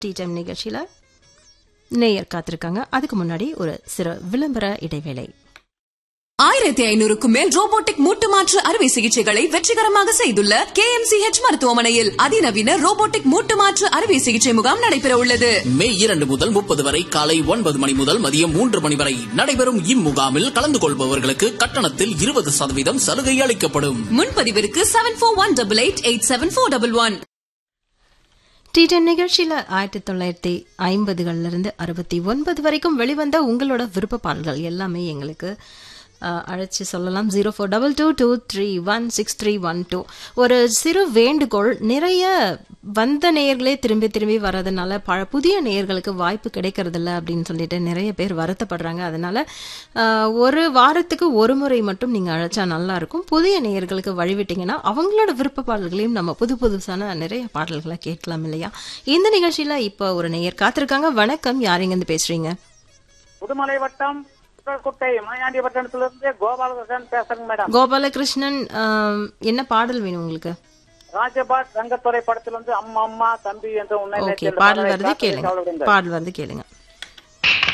Tea time நிகழ்ச்சியில நேயர் காத்திருக்காங்க அதுக்கு முன்னாடி ஒரு சிறு விளம்பர இடைவேளை ஆயிரத்தி ஐநூறுக்கும் மேல் ரோபோட்டிக் மூட்டு மாற்று அறுவை சிகிச்சைகளை வெற்றிகரமாக செய்துள்ள கே மருத்துவமனையில் அதிநவீன ரோபோட்டிக் மூட்டு மாற்று அறுவை சிகிச்சை முகாம் நடைபெற உள்ளது மே இரண்டு முதல் முப்பது வரை காலை ஒன்பது மணி முதல் மதியம் மூன்று மணி வரை நடைபெறும் இம்முகாமில் கலந்து கொள்பவர்களுக்கு கட்டணத்தில் இருபது சதவீதம் சலுகை அளிக்கப்படும் முன்பதிவிற்கு seven four one double eight eight seven four double one D ten நிகழ்ச்சியில ஆயிரத்தி தொள்ளாயிரத்தி ஐம்பதுகள்ல இருந்து அறுபத்தி ஒன்பது வரைக்கும் வெளிவந்த உங்களோட விருப்ப பாடல்கள் எல்லாமே எங்களுக்கு அஹ், அழைச்சு சொல்லலாம் zero four double two two three one six three one two ஒரு சிறு வேண்டுகோள் நிறைய வந்த நேயர்களே திரும்பி திரும்பி வர்றதுனால ப புதிய நேயர்களுக்கு வாய்ப்பு கிடைக்கிறதில்ல அப்படின்னு சொல்லிட்டு நிறைய பேர் வருத்தப்படுறாங்க அதனால அஹ், ஒரு வாரத்துக்கு ஒரு முறை மட்டும் நீங்க அழைச்சா நல்லா இருக்கும் புதிய நேயர்களுக்கு வழிவிட்டீங்கன்னா அவங்களோட விருப்ப பாடல்களையும் நம்ம புது புதுசான நிறைய பாடல்களை கேட்கலாம் இல்லையா இந்த நிகழ்ச்சியில இப்போ ஒரு நேயர் காத்திருக்காங்க வணக்கம் யார் இருந்து பேசுறீங்க புதுமலை வட்டம் குட்டை மாயாண்டி பட்டணத்திலிருந்து கோபாலகிருஷ்ணன் பேசுறேங்க மேடம் கோபாலகிருஷ்ணன் ஆம், என்ன பாடல் வேணும் உங்களுக்கு ராஜபாட் ரங்கத்துறை படத்திலிருந்து அம்மா அம்மா தம்பி என்று உன்னை ஓகே நேற்று என்ற பாடல் பாடலை வருது காத்திருக்க கேளுங்க கவலைப்படுங்கள். பாடல் வருது கேளுங்க